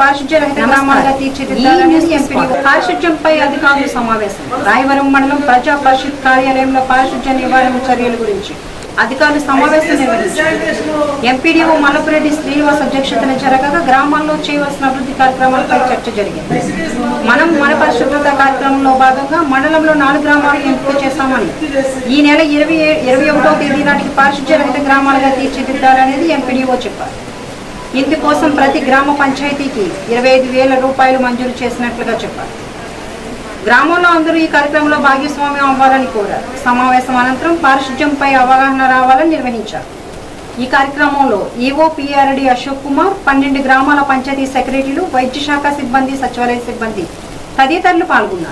పారిశుధ్య రహిత గ్రామాలుగా తీర్చిదిద్దాలనేది ఎంపీడీ పారిశుధ్యంపై అధికారుల సమావేశం రాయవరం మండలం ప్రజా పరిషత్ కార్యాలయంలో పారిశుధ్య నివారణ చర్యల గురించి అధికారులు సమావేశం నిర్వహించారు ఎంపీడీఓ మల్లపురెడ్డి శ్రీనివాస్ అధ్యక్షతన జరగగా గ్రామాల్లో చేయవలసిన అభివృద్ధి కార్యక్రమాలపై చర్చ జరిగింది మనం మన పరిశుభ్రత కార్యక్రమంలో భాగంగా మండలంలో నాలుగు గ్రామాలను ఎంపిక చేశామని ఈ నెల ఇరవై ఇరవై ఒకటో తేదీ నాటికి పారిశుధ్య రహిత గ్రామాలుగా తీర్చిదిద్దాలనేది ఎంపీడీఓ చెప్పారు ఇందుకోసం ప్రతి గ్రామ పంచాయతీకి ఇరవై ఐదు వేల రూపాయలు మంజూరు చేసినట్లుగా చెప్పారు గ్రామంలో అందరూ ఈ కార్యక్రమంలో భాగస్వామ్యం అవ్వాలని కోరారు సమావేశం అనంతరం పారిశుధ్యంపై అవగాహన రావాలని నిర్వహించారు ఈ కార్యక్రమంలో ఈవో పిఆర్డి అశోక్ కుమార్ పన్నెండు గ్రామాల పంచాయతీ సెక్రటరీలు వైద్య శాఖ సిబ్బంది సచివాలయ సిబ్బంది తదితరులు పాల్గొన్నారు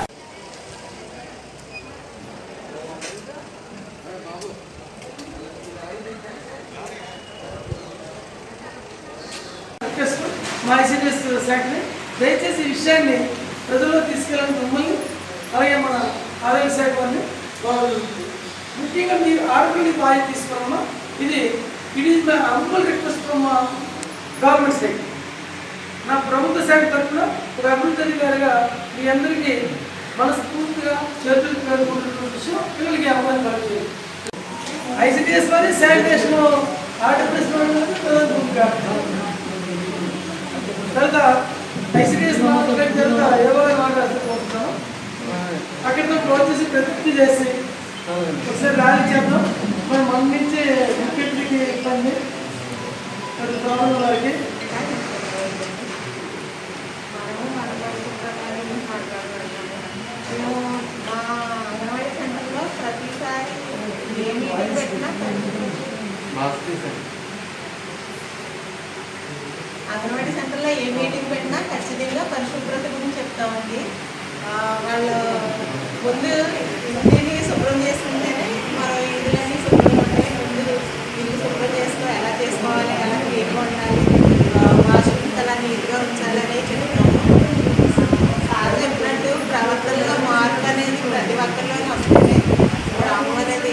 రిక్వెస్ట్ మా ఐసీడీఎస్ శాఖని దయచేసి ఈ విషయాన్ని ప్రజల్లో తీసుకెళ్ళాలని మిమ్మల్ని అలాగే మన ఆరోగ్య శాఖ వారిని కోరగలుగుతుంది ముఖ్యంగా మీరు ఆరోగ్యాన్ని బాధ్యత తీసుకోవాలన్నా ఇది it is my humble request from government side నా ప్రభుత్వ శాఖ తరఫున ఒక అభివృద్ధి అధికారిగా మీ అందరికీ మనస్ఫూర్తిగా చేతులకు పేర్కొంటున్న విషయం పిల్లలకి అవగాహన కలుగుతుంది ఐసీడీఎస్ వారి శానిటేషన్ ఆర్డర్ తర్వాత ఐసీడీఎస్ తర్వాత ఎవరు మాట్లాడుతున్నాం అక్కడితో క్లోజ్ చేసి ప్రతిజ్ఞ చేసి ఒకసారి ర్యాలీ చేద్దాం మరి మన నుంచి వికెట్లకి ఇబ్బంది మరి ప్రాబ్లం వారికి మేము మా అంగన్వాడీ సెంటర్లో ప్రతిసారి ఏ మీటింగ్ పెట్టినా అంగన్వాడీ సెంటర్లో ఏ మీటింగ్ పెట్టినా ఖచ్చితంగా పరిశుభ్రత గురించి చెప్తామండి ఆ, వాళ్ళు ముందు ఇంటిని శుభ్రం చేసుకుంటేనే మనం ఇల్లులన్నీ శుభ్రంగా ఉంటాయి ముందు ఇల్లు శుభ్రం చేసుకో ఎలా చేసుకోవాలి ఎలా క్లీన్గా ఉండాలి వాష్రూమ్ ఎలా నీట్గా ఉంచాలి అనేది చెప్తాము సార్ చెప్పినట్టు ప్రవర్తనలో మార్పు అనేది ప్రతి ఒక్కరిలోనే వస్తుంది గ్రామం అనేది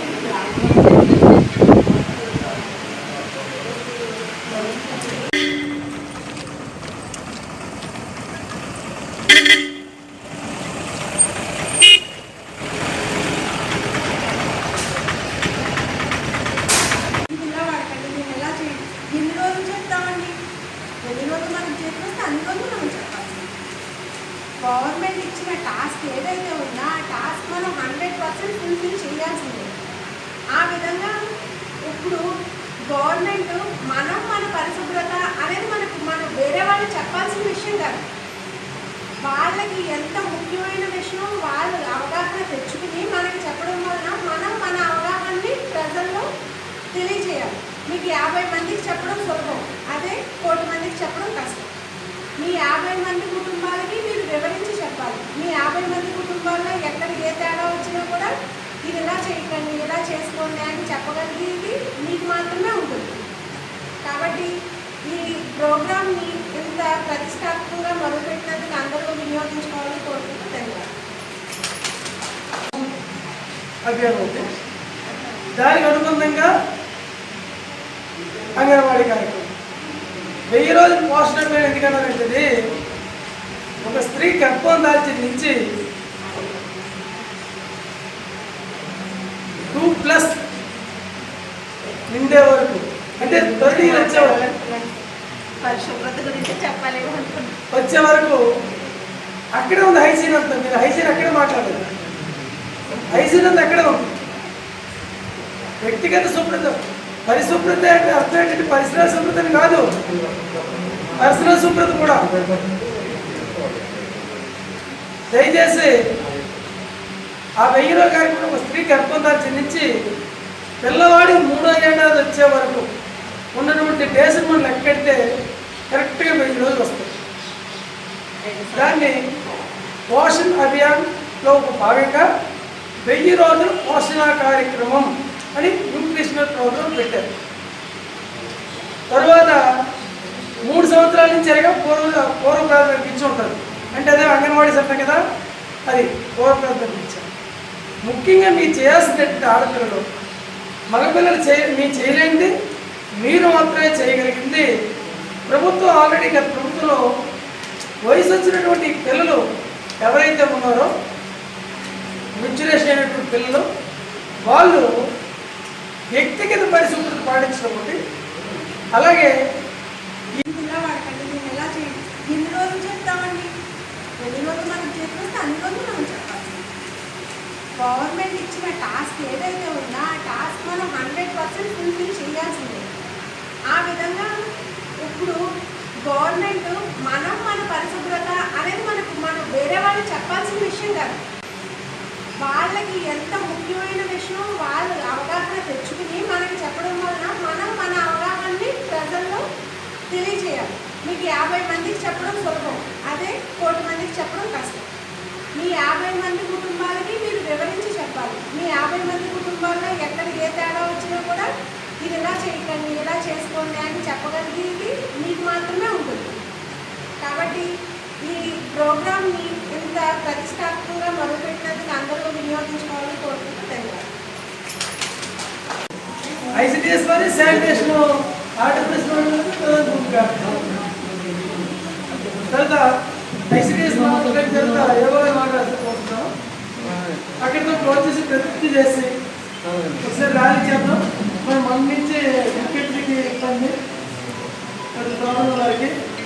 ఇలా వాడకండి మేము ఎలా చేయండి ఎన్ని రోజులు చెప్తామండి ఎన్ని రోజులు మనం చేస్తే అన్ని రోజులు మనం చెప్పాలి గవర్నమెంట్ ఇచ్చిన టాస్క్ ఏదైతే ఉందో ఆ టాస్క్ మనం హండ్రెడ్ పర్సెంట్ ఫుల్ఫిల్ చేయాల్సిందే ఆ విధంగా ఇప్పుడు గవర్నమెంట్ మనం మన పరిశుభ్రత అనేది మనకు మనం వేరే వాళ్ళు చెప్పాల్సిన విషయం కాదు వాళ్ళకి ఎంత ముఖ్యమైన విషయం వాళ్ళు అవగాహన తెచ్చుకుని మనకి చెప్పడం వలన మనం మన అవగాహనని ప్రజల్లో తెలియజేయాలి మీకు యాభై మందికి చెప్పడం సులభం అదే కోటి మందికి చెప్పడం కష్టం మీ యాభై మంది కుటుంబాలకి మీరు వివరించి చెప్పాలి మీ యాభై మంది కుటుంబాల్లో ఎక్కడ ఏ తేడా వచ్చినా కూడా ఇది ఇలా చేయకండి ఇలా చేసుకోండి అని చెప్పగలిగేది మీకు మాత్రమే ఉంటుంది కాబట్టి ఈ ప్రోగ్రామ్ని ఇంత ప్రతిష్టాత్మకంగా మొదలుపెట్టినందుకు అందరూ వినియోగించుకోవాలని కోరుకుంటూ ధన్యవాదాలు అభియాన్ ఉంది దానికి అనుబంధంగా అంగన్వాడీ కార్యక్రమం వెయ్యి రోజులు పోషణ పేరు ఎందుకన్నారంటే ఒక స్త్రీ గర్భం దాల్చిన నుంచి టూ ప్లస్ నిండే వరకు అంటే థర్టీ వచ్చే వరకు పరిశుభ్రత గురించి చెప్పాలి అనుకుంటున్నాను వచ్చే వరకు అక్కడే ఉంది హైజీన్ అంతా మీరు హైజీన్ అక్కడే మాట్లాడారు హైజీన్ అంతా అక్కడే ఉంది వ్యక్తిగత శుభ్రత పరిశుభ్రత అంటే అర్థం ఏంటంటే పరిసరాల శుభ్రత అని కాదు పర్సనల్ శుభ్రత కూడా దయచేసి ఆ వెయ్యి రోజుల కార్యక్రమం ఒక స్త్రీ గర్భం దాల్చి నుంచి పిల్లవాడి మూడో ఏడాది వచ్చే వరకు ఉన్నటువంటి డేస్ని మనం లెక్కెడితే కరెక్ట్గా వెయ్యి రోజులు వస్తాయి దాన్ని పోషణ్ అభియాన్లో ఒక భాగంగా వెయ్యి రోజులు పోషణ కార్యక్రమం అని న్యూట్రిషనల్ ప్రోగ్రాం పెట్టారు తర్వాత మూడు సంవత్సరాల నుంచి జరిగా పూర్వ పూర్వ ప్రాథమిక ఇచ్చి ఉంటారు అంటే అదే అంగన్వాడీ సెంటర్ కదా అది పూర్వ ప్రాథమిక ఇచ్చారు ముఖ్యంగా మీరు చేయాల్సినటువంటి ఆడపిల్లలు మగపిల్లలు చేయ మీ చేయలేనిది మీరు మాత్రమే చేయగలిగింది ప్రభుత్వం ఆల్రెడీ గత ప్రభుత్వంలో వయసు వచ్చినటువంటి పిల్లలు ఎవరైతే ఉన్నారో మెచ్యురేషన్ అయినటువంటి పిల్లలు వాళ్ళు వ్యక్తిగత పరిశుభ్రత పాటించడం ఒకటి అలాగే ఇలా వాడకండి నేను ఎలా చేయండి ఎన్ని రోజులు చెప్తామండి ఎన్ని రోజులు మనకు చేతికి వస్తే అన్ని రోజులు మనం చెప్పాలి గవర్నమెంట్ ఇచ్చిన టాస్క్ ఏదైతే ఉందో ఆ టాస్క్ మనం హండ్రెడ్ పర్సెంట్ ఫుల్ఫిల్ చేయాల్సిందే ఆ విధంగా ఇప్పుడు గవర్నమెంట్ మనం మన పరిశుభ్రత అనేది మనకు మనం వేరే వాళ్ళు చెప్పాల్సిన విషయం కాదు వాళ్ళకి ఎంత ముఖ్యమైన విషయం వాళ్ళు అవగాహన తెచ్చుకుని మనకి చెప్పడం వలన మనం మన అవగాహనని ప్రజల్లో తెలియజేయాలి మీకు యాభై మందికి చెప్పడం సులభం అదే కోటి మందికి చెప్పడం కష్టం మీ యాభై మంది కుటుంబాలకి మీరు వివరించి చెప్పాలి మీ యాభై మంది కుటుంబాల్లో ఎక్కడ ఏ తేడా వచ్చినా కూడా ఇది ఇలా చేయకండి ఇలా చేసుకోండి అని చెప్పగలిగేది మీకు మాత్రమే ఉంటుంది కాబట్టి ఈ ప్రోగ్రామ్ని ఇంత ప్రతిష్టాత్మకంగా మొదలుపెట్టినందుకు అందరూ వినియోగించుకోవాలని కోరుకుంటూ ధన్యవాదాలు ఐసిడిఎస్ వారి శానిటేషన్ ఆర్డర్ తర్వాత ఐసిడిఎస్ మాట్లాడిన తర్వాత ఎవరో మాట్లాడుతున్నాం అక్కడితో క్లోజ్ చేసి ప్రతిజ్ఞ చేసి ఒకసారి ర్యాలీ చేద్దాం మనం మన నుంచి వికెట్లకి ఇబ్బంది అది ప్రాబ్లం వారికి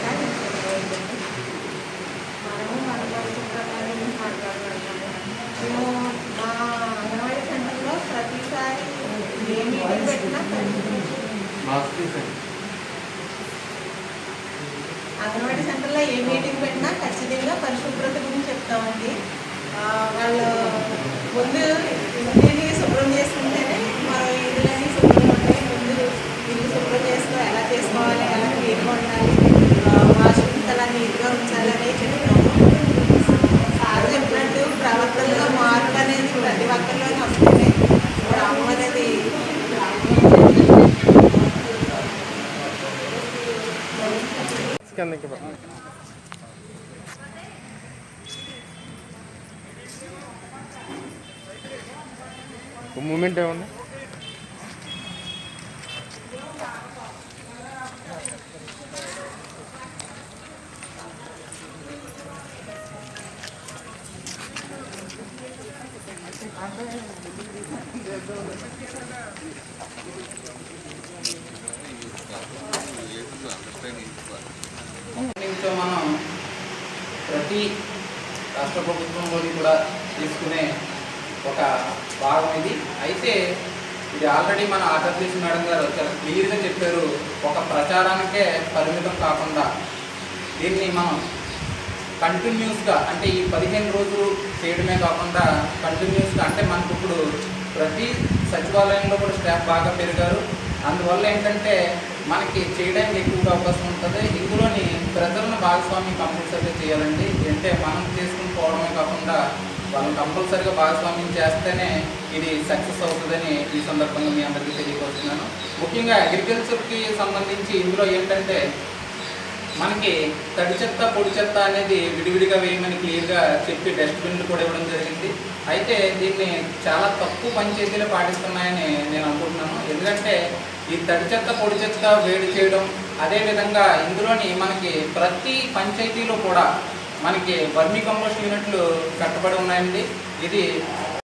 మనము మన పరిశుభ్రత గురించి మాట్లాడుకుంటున్నాము మేము మా అంగన్వాడీ సెంటర్లో ప్రతిసారి ఏ మీటింగ్ పెట్టినా అంగన్వాడీ సెంటర్లో ఏ మీటింగ్ పెట్టినా ఖచ్చితంగా పరిశుభ్రత గురించి చెప్తామండి ఆ, వాళ్ళు ముందు ఇంటిని శుభ్రం చేసుకుంటేనే మరో ఇల్లులన్నీ శుభ్రం ఉంటాయి ముందు ఇల్లు శుభ్రం చేసుకో ఎలా చేసుకోవాలి ఎలా క్లీన్గా ఉండాలి వాష్రూమ్స్ ఎలా నీట్గా ఉంచాలి అనేది చెప్తాము సార్ చెప్పినట్టు ప్రవర్తనలో మార్పు అనేది ప్రతి ఒక్కరిలోనే వస్తుంది గ్రామం అనేది మూమెంట్ ఏమన్నా నుంచో మనం ప్రతి రాష్ట్ర ప్రభుత్వంలోని కూడా తీసుకునే ఒక భాగం ఇది అయితే ఇది ఆల్రెడీ మన ఆంధ్రప్రదేశ్ మేడం గారు చాలా క్లియర్గా చెప్పారు ఒక ప్రచారానికే పరిమితం కాకుండా దీన్ని మనం కంటిన్యూస్గా అంటే ఈ పదిహేను రోజులు చేయడమే కాకుండా కంటిన్యూస్గా అంటే మనకు ఇప్పుడు ప్రతి సచివాలయంలో కూడా స్టాఫ్ బాగా పెరిగారు అందువల్ల ఏంటంటే మనకి చేయడానికి ఎక్కువగా అవకాశం ఉంటుంది ఇందులోని ప్రజలను భాగస్వామ్యం కంపల్సరీగా చేయాలండి అంటే మనం చేసుకుని పోవడమే కాకుండా వాళ్ళని కంపల్సరీగా భాగస్వామ్యం చేస్తేనే ఇది సక్సెస్ అవుతుందని ఈ సందర్భంగా మీ అందరికీ తెలియపరుస్తున్నాను ముఖ్యంగా అగ్రికల్చర్కి సంబంధించి ఇందులో ఏంటంటే మనకి తడి చెత్త పొడి చెత్త అనేది విడివిడిగా వేయమని క్లియర్గా చెప్పి డస్ట్బిన్లు కూడా ఇవ్వడం జరిగింది అయితే దీన్ని చాలా తక్కువ పంచాయతీలు పాటిస్తున్నాయని నేను అనుకుంటున్నాను ఎందుకంటే ఈ తడి చెత్త పొడి చెత్త వేడి చేయడం అదేవిధంగా ఇందులోని మనకి ప్రతి పంచాయతీలో కూడా మనకి వర్మీ కంపోస్ట్ యూనిట్లు కట్టబడి ఉన్నాయండి ఇది